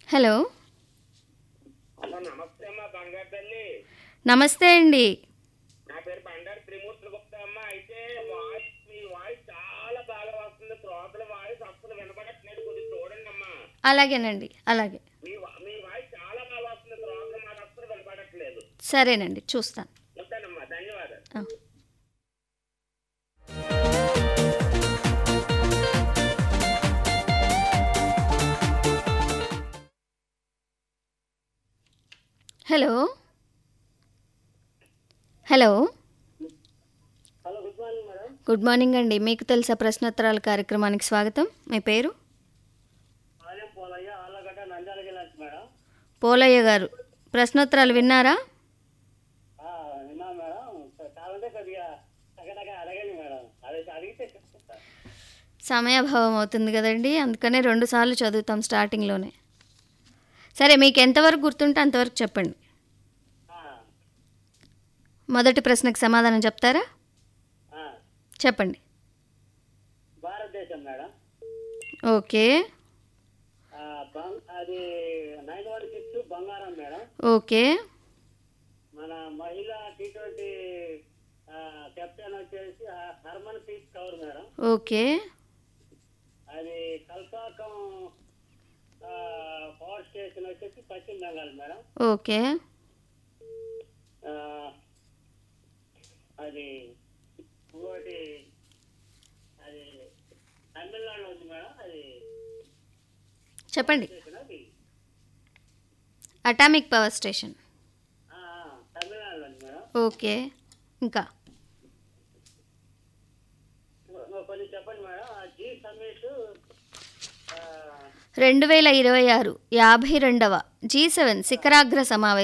Hello అమ్మ నమస్తే అమ్మ బంగారు తల్లి నమస్తే అండి నా పేరు బండారు త్రిమూర్తులు గుప్తా అమ్మ అయితే వాయిస్ మీ వాయిస్ చాలా బాగా వస్తుంది శ్రోతల వాయిస్ అస్సలు వినపడట్లేదు కొద్దిగా చూడండి అమ్మా అలాగేనండి అలాగే మీ వా- మీ వాయిస్ చాలా బాగా వస్తుంది శ్రోతల మాట అస్సలు వినపడట్లేదు సరేనండి చూస్తాను ఉంటానమ్మా ధన్యవాదాలు ఆ. Hello hello hello good morning madam good morning అండి మీకు తెలుసా ప్రశ్నోత్తరాల కార్యక్రమానికి స్వాగతం మీ పేరు ఆలయం పోలయ్య ఆళ్ళగడ్డ నంద్యాల జిల్లా నుంచి మేడం పోలయ్య గారు ప్రశ్నోత్తరాలు విన్నారా విన్నా మేడం కావాలంటే కొద్దిగా తగ్గదగ్గ అడగండి మేడం అదే అడిగితే సమయాభావం అవుతుంది కదండి అందుకనే రెండు సార్లు చదువుతాం స్టార్టింగ్లోనే సరే మీకు ఎంతవరకు గుర్తుంటే అంతవరకు చెప్పండి మొదటి ప్రశ్నకు సమాధానం చెప్తారా చెప్పండి భారతదేశం మేడం ఓకే ఆ, బం- అది నైన్ వన్ సిక్స్ బంగారం మేడం ఓకే మన మహిళా టీ ట్వంటీ కెప్టెన్ వచ్చేసి ఆ, Harmanpreet Kaur madam okay అది కల్పాకం ఆ, పవర్ స్టేషన్ వచ్చేసి పశ్చిమ బెంగాల్ మేడం ఓకే ఆ, అది ఇంకోటి అది తమిళనాడులో ఉంది మేడం అది చెప్పండి స్టేషన్ అది అటామిక్ పవర్ స్టేషన్ ఆ, ఆ, తమిళనాడులో ఉంది మేడం ఓకే ఇంకా కొన్ని చెప్పండి మేడం ఆ జీ సమ్మిట్ ఆ, రెండు వేల ఇరవై ఆరు యాభై రెండవ జీ సెవెన్ శిఖరాగ్ర సమావేశం